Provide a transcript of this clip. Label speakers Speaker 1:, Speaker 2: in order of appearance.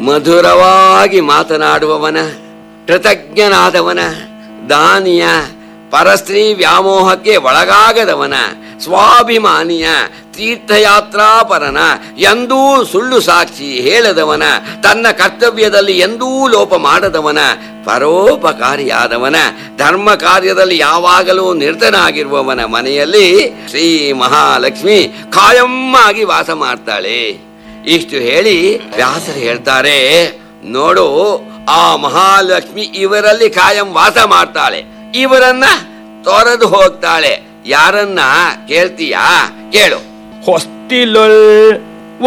Speaker 1: ಮಧುರವಾಗಿ ಮಾತನಾಡುವವನ ಕೃತಜ್ಞನಾದವನ ದಾನಿಯ ಪರಸ್ತ್ರೀ ವ್ಯಾಮೋಹಕ್ಕೆ ಒಳಗಾಗದವನ ಸ್ವಾಭಿಮಾನಿಯ ತೀರ್ಥಯಾತ್ರಾಪರನ ಎಂದೂ ಸುಳ್ಳು ಸಾಕ್ಷಿ ಹೇಳದವನ ತನ್ನ ಕರ್ತವ್ಯದಲ್ಲಿ ಎಂದೂ ಲೋಪ ಮಾಡದವನ ಪರೋಪಕಾರಿಯಾದವನ ಧರ್ಮ ಕಾರ್ಯದಲ್ಲಿ ಯಾವಾಗಲೂ ನಿರತನಾಗಿರುವವನ ಮನೆಯಲ್ಲಿ ಶ್ರೀ ಮಹಾಲಕ್ಷ್ಮಿ ಖಾಯಂ ಆಗಿ ವಾಸ ಮಾಡ್ತಾಳೆ ಇಷ್ಟು ಹೇಳಿ ವ್ಯಾಸರು ಹೇಳ್ತಾರೆ ನೋಡು ಆ ಮಹಾಲಕ್ಷ್ಮಿ ಇವರಲ್ಲಿ ಕಾಯಂ ವಾಸ ಮಾಡ್ತಾಳೆ ಇವರನ್ನ ತೊರೆದು ಹೋಗ್ತಾಳೆ ಯಾರನ್ನ ಕೇಳ್ತೀಯಾ ಕೇಳು
Speaker 2: ಹೊಸ್ತಿಲೊಳ್